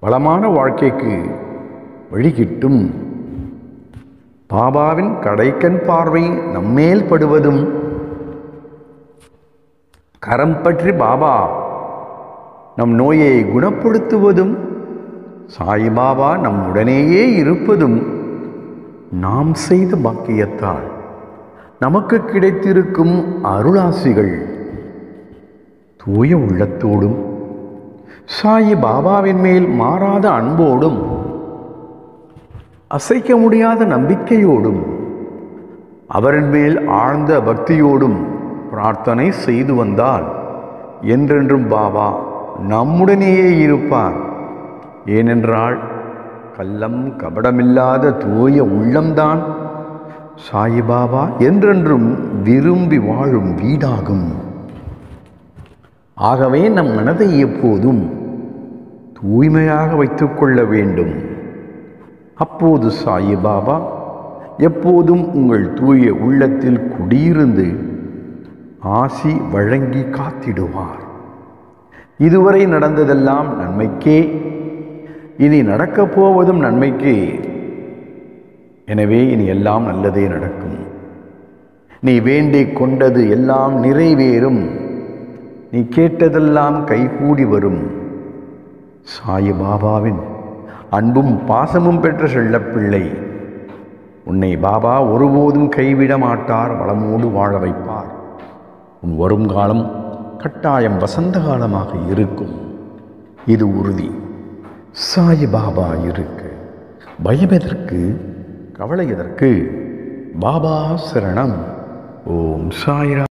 வளமான வாழ்க்கைக்கு வழிகிட்டும் பாபாவின் கடைக்கண் பார்வை நம்மேல் படுவதும் கரம் பற்றி பாபா நம் நோயை குணப்படுத்துவதும் சாய்பாபா நம் உடனேயே இருப்பதும் நாம் செய்த பாக்கியத்தால் நமக்கு கிடைத்திருக்கும் அருளாசிகள் தூய உள்ளத்தோடும் சாயி பாபாவின் மேல் மாறாத அன்போடும் அசைக்க முடியாத நம்பிக்கையோடும் அவரின் மேல் ஆழ்ந்த பக்தியோடும் பிரார்த்தனை செய்து வந்தால் என்றென்றும் பாபா நம்முடனேயே இருப்பார் ஏனென்றால் கள்ளம் கபடமில்லாத தூய உள்ளம்தான் சாயிபாபா என்றென்றும் விரும்பி வாழும் வீடாகும் ஆகவே நம் மனதை எப்போதும் தூய்மையாக வைத்துக்கொள்ள வேண்டும் அப்போது சாயிபாபா எப்போதும் உங்கள் தூய உள்ளத்தில் குடியிருந்து ஆசி வழங்கி காத்திடுவார் இதுவரை நடந்ததெல்லாம் நன்மைக்கே இனி நடக்கப் போவதும் நன்மைக்கே எனவே இனி எல்லாம் நல்லதே நடக்கும் நீ வேண்டிக் கொண்டது எல்லாம் நிறைவேறும் நீ கேட்டதெல்லாம் கைகூடி வரும் சாயி பாபாவின் அன்பும் பாசமும் பெற்ற செல்லப்பிள்ளை உன்னை பாபா ஒருபோதும் கைவிட மாட்டார் வளமோடு வாழ வைப்பார் உன் வருங்காலம் கட்டாயம் வசந்த காலமாக இருக்கும் இது உறுதி சாயி பாபா இருக்கு பயம் எதற்கு கவலை எதற்கு பாபா சரணம் ஓம் சாய்ரா